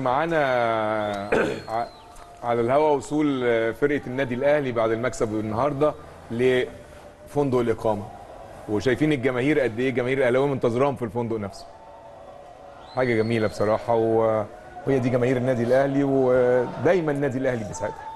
معانا ع- على الهوا وصول فرقه النادي الاهلي بعد المكسب النهارده لفندق الاقامه وشايفين الجماهير قد ايه جماهير الاهلاويه منتظراهم في الفندق نفسه حاجه جميله بصراحه و- وهي دي جماهير النادي الاهلي ودايما النادي الاهلي بيساعدها